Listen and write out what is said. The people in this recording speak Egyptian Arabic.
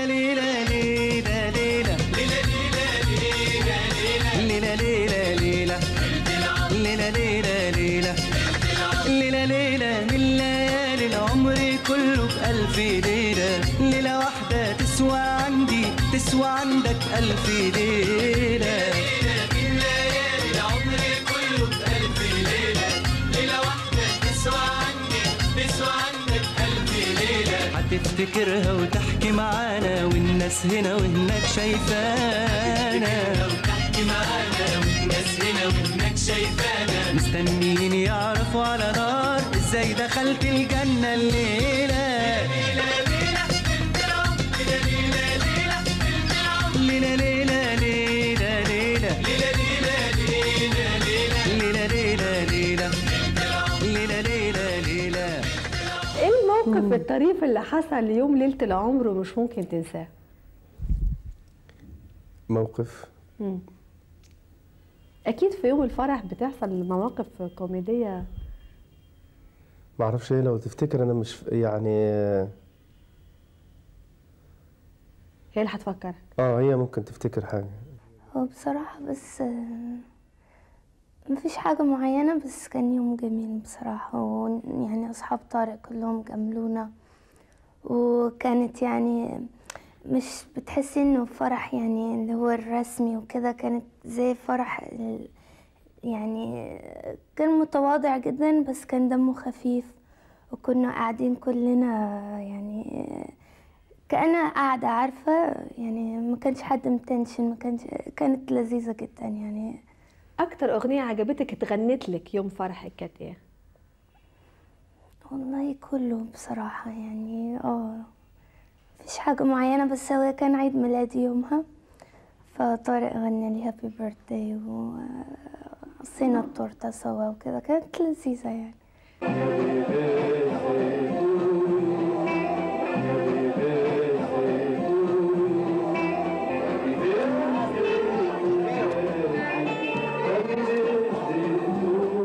ليلة ليلة ليلة ليلة ليلة ليلة ليلة ليلة ليلة ليلة ليلة ليلة من ليالي العمر كله بألف ليلة ليلة واحدة تسوى عندي تسوى عندك ألف ليلة هتفتكرها وتحكي معانا والناس هنا وهناك شايفانا وتحكي معانا والناس هنا وهناك شايفانا مستنيين يعرفوا على نار ازاي دخلت الجنة الليلة ليلة ليلة ليلة ليلة ليلة ليلة ليلة ليلة ليلة ليلة ايه الموقف الطريف اللي حصل يوم ليله العمر ومش ممكن تنساه موقف اكيد في يوم الفرح بتحصل مواقف كوميديه ما اعرفش ايه لو تفتكر انا مش يعني هي اللي هتفكر اه هي ممكن تفتكر حاجه هو بصراحة بس آه، مفيش حاجة معينة بس كان يوم جميل بصراحة ويعني أصحاب طارق كلهم جملونا وكانت يعني مش بتحسي إنه فرح يعني اللي هو الرسمي وكده كانت زي فرح ال- يعني كان متواضع جدا بس كان دمه خفيف وكنا قاعدين كلنا يعني كأنها قاعدة عارفة يعني ما كانش حد متنشن ما كانش كانت لذيذة جدا يعني اكتر اغنيه عجبتك اتغنت لك يوم فرحك كانت ايه والله كله بصراحة يعني اه مفيش حاجة معينة بس هو كان عيد ميلادي يومها فطارق غنى لي هابي بيرثداي وقصينا التورتة سوا وكده كانت لذيذة يعني